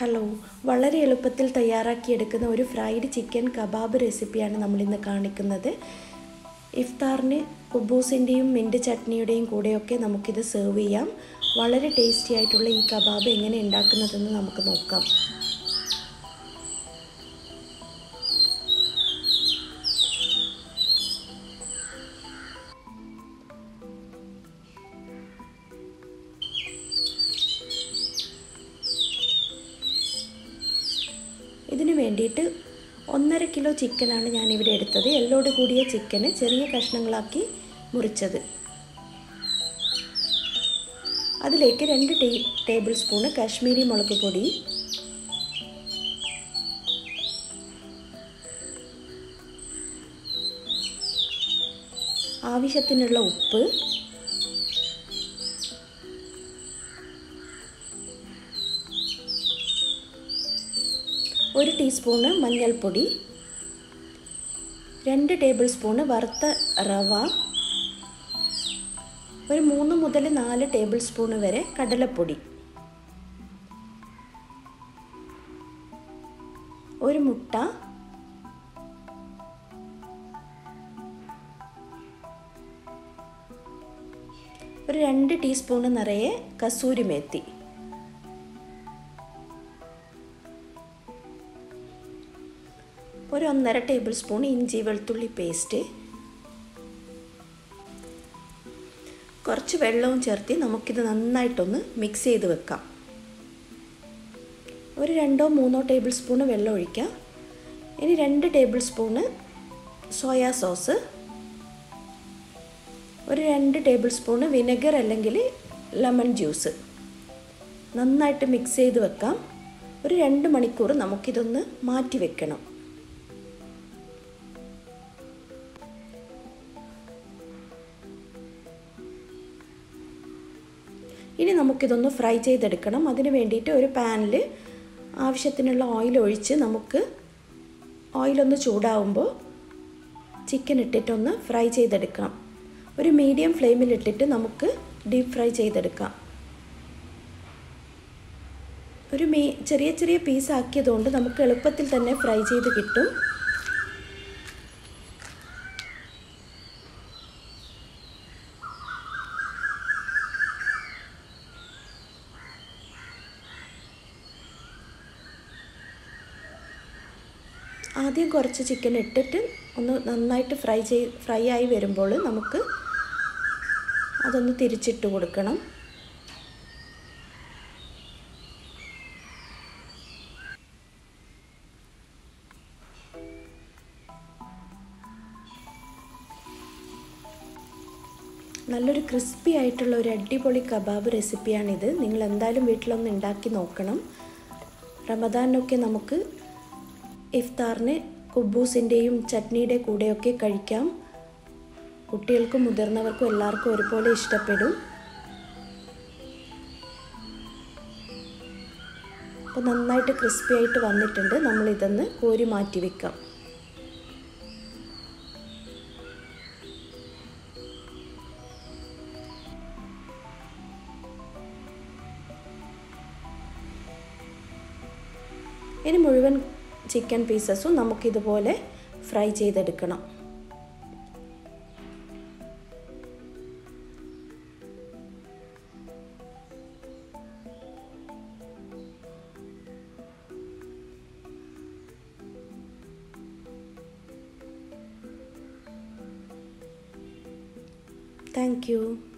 hello വളരെ എളുപ്പത്തിൽ തയ്യാറാക്കിയെടുക്കുന്ന ഒരു ഫ്രൈഡ് ചിക്കൻ കബാബ് റെസിപ്പിയാണ് നമ്മളിന്ന് കാണിക്കുന്നത് ഇഫ്താറിന് കുബൂസിൻ്റെയും മിൻറ്റ് ചട്നിയുടെയും കൂടെയൊക്കെ നമുക്കിത് സെർവ് ചെയ്യാം വളരെ ടേസ്റ്റി ആയിട്ടുള്ള ഈ കബാബ് എങ്ങനെ ഉണ്ടാക്കുന്നതെന്ന് നമുക്ക് നോക്കാം ഇതിന് വേണ്ടിയിട്ട് ഒന്നര കിലോ ചിക്കനാണ് ഞാനിവിടെ എടുത്തത് എല്ലോട് കൂടിയ ചിക്കന് ചെറിയ കഷ്ണങ്ങളാക്കി മുറിച്ചത് അതിലേക്ക് രണ്ട് ടേ ടേബിൾ സ്പൂണ് കാശ്മീരി മുളക് പൊടി ആവശ്യത്തിനുള്ള ഉപ്പ് ഒരു ടീസ്പൂണ് മഞ്ഞൾപ്പൊടി രണ്ട് ടേബിൾ സ്പൂണ് വറുത്ത റവ ഒരു മൂന്ന് മുതൽ നാല് ടേബിൾ സ്പൂണ് വരെ കടലപ്പൊടി ഒരു മുട്ട ഒരു രണ്ട് ടീസ്പൂണ് നിറയെ കസൂരി മേത്തി ഒരു ഒന്നര ടേബിൾ സ്പൂൺ ഇഞ്ചി വെളുത്തുള്ളി പേസ്റ്റ് കുറച്ച് വെള്ളവും ചേർത്ത് നമുക്കിത് നന്നായിട്ടൊന്ന് മിക്സ് ചെയ്ത് വെക്കാം ഒരു രണ്ടോ മൂന്നോ ടേബിൾ സ്പൂണ് വെള്ളം ഒഴിക്കാം ഇനി രണ്ട് ടേബിൾ സ്പൂണ് സോയാ സോസ് ഒരു രണ്ട് ടേബിൾ സ്പൂണ് വിനെഗർ അല്ലെങ്കിൽ ലെമൺ ജ്യൂസ് നന്നായിട്ട് മിക്സ് ചെയ്ത് വെക്കാം ഒരു രണ്ട് മണിക്കൂർ നമുക്കിതൊന്ന് മാറ്റി വെക്കണം ഇനി നമുക്കിതൊന്ന് ഫ്രൈ ചെയ്തെടുക്കണം അതിന് വേണ്ടിയിട്ട് ഒരു പാനിൽ ആവശ്യത്തിനുള്ള ഓയിൽ ഒഴിച്ച് നമുക്ക് ഓയിലൊന്ന് ചൂടാവുമ്പോൾ ചിക്കൻ ഇട്ടിട്ടൊന്ന് ഫ്രൈ ചെയ്തെടുക്കാം ഒരു മീഡിയം ഫ്ലെയിമിൽ ഇട്ടിട്ട് നമുക്ക് ഡീപ്പ് ഫ്രൈ ചെയ്തെടുക്കാം ഒരു മീ ചെറിയ ചെറിയ പീസ് ആക്കിയതുകൊണ്ട് നമുക്ക് എളുപ്പത്തിൽ തന്നെ ഫ്രൈ ചെയ്ത് കിട്ടും ആദ്യം കുറച്ച് ചിക്കൻ ഇട്ടിട്ട് ഒന്ന് നന്നായിട്ട് ഫ്രൈ ചെയ് ഫ്രൈ ആയി വരുമ്പോൾ നമുക്ക് അതൊന്ന് തിരിച്ചിട്ട് കൊടുക്കണം നല്ലൊരു ക്രിസ്പി ആയിട്ടുള്ള ഒരു അടിപൊളി കബാബ് റെസിപ്പിയാണിത് നിങ്ങൾ എന്തായാലും വീട്ടിലൊന്ന് ഉണ്ടാക്കി നോക്കണം റമദാനൊക്കെ നമുക്ക് ഇഫ്താറിന് കുബൂസിൻ്റെയും ചട്നിയുടെ കൂടെയൊക്കെ കഴിക്കാം കുട്ടികൾക്കും മുതിർന്നവർക്കും എല്ലാവർക്കും ഒരുപോലെ ഇഷ്ടപ്പെടും അപ്പോൾ നന്നായിട്ട് ക്രിസ്പി ആയിട്ട് വന്നിട്ടുണ്ട് നമ്മളിതൊന്ന് കോരി മാറ്റി വെക്കാം ഇനി മുഴുവൻ ചിക്കൻ പീസസും നമുക്കിതുപോലെ ഫ്രൈ ചെയ്തെടുക്കണം താങ്ക് യു